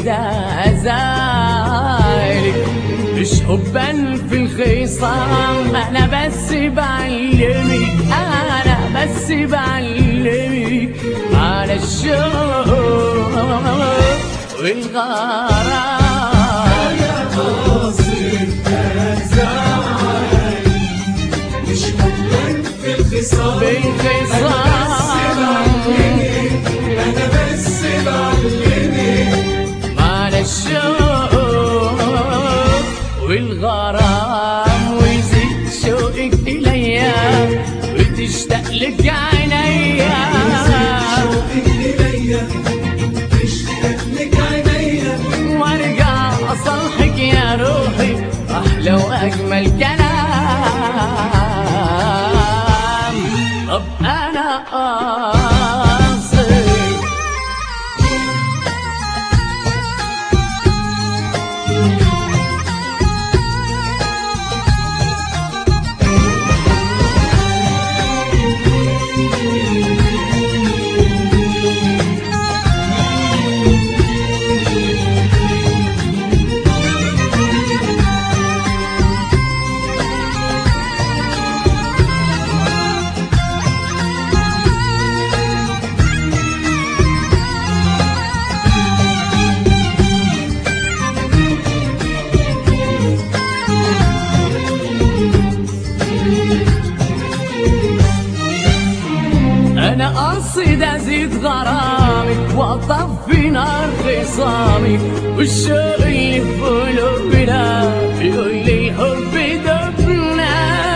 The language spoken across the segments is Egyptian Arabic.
ازايلك مش حبا في الخصام انا بس بعلمك انا بس بعلمك على الشوق والغرام مش حبا في الخصام بالخصام انا بس بعلمك على الشوق والغرام ويزيد شوقك إليا وتشتاق لك عينيا شوقك اليا تشتاق لك عينيا وارجع اصالحك يا روحي احلى واجمل كلام طب انا قاصد انا قصد ازيد غرامك واطفي نار خصامك والشوق اللي في قلوبنا يقول لي الحب دبنا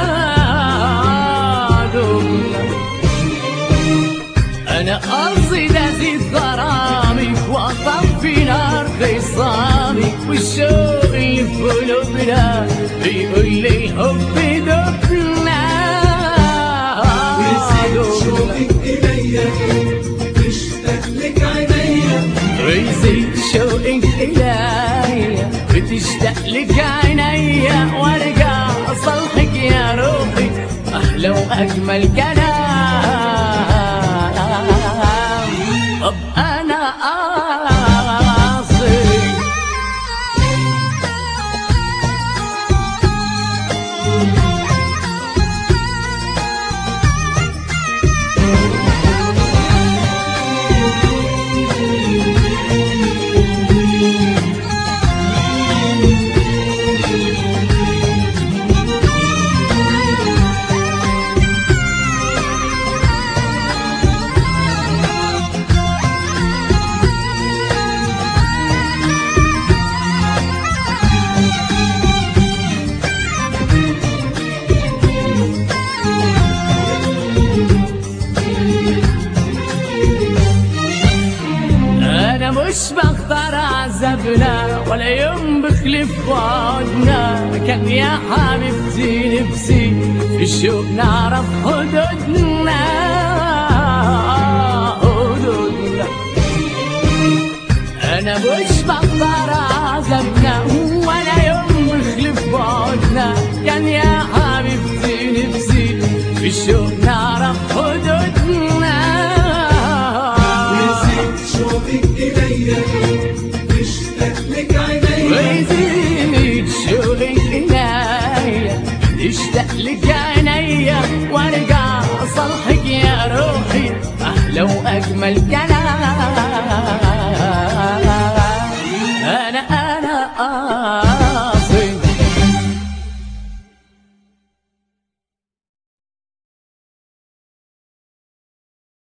دبنا انا قصد ازيد غرامك واطفي نار خصامك والشوق اللي في قلوبنا يقول لي الحب دبنا ويزيد شوقك اليا تشتاق لك عينيا ويزيد شوقك إليا بتشتاق لك عينيا وارجع اصالحك يا روحي احلى واجمل كلام طب انا قاصد انا مش بختار عذابنا ولا يوم بخلف وعدنا كان يا حبيبتي نفسي في الشوق نعرف حدودنا حدودنا انا مش بختار عذابنا ولا يوم بخلف وعدنا كان يا حبيبتي نفسي في الشوق نعرف حدودنا ويزيد شوقك اليا تشتاق لك عينيا ويزيد شوقي إليا تشتاق لك عينيا وارجع اصالحك يا روحي احلى واجمل كلام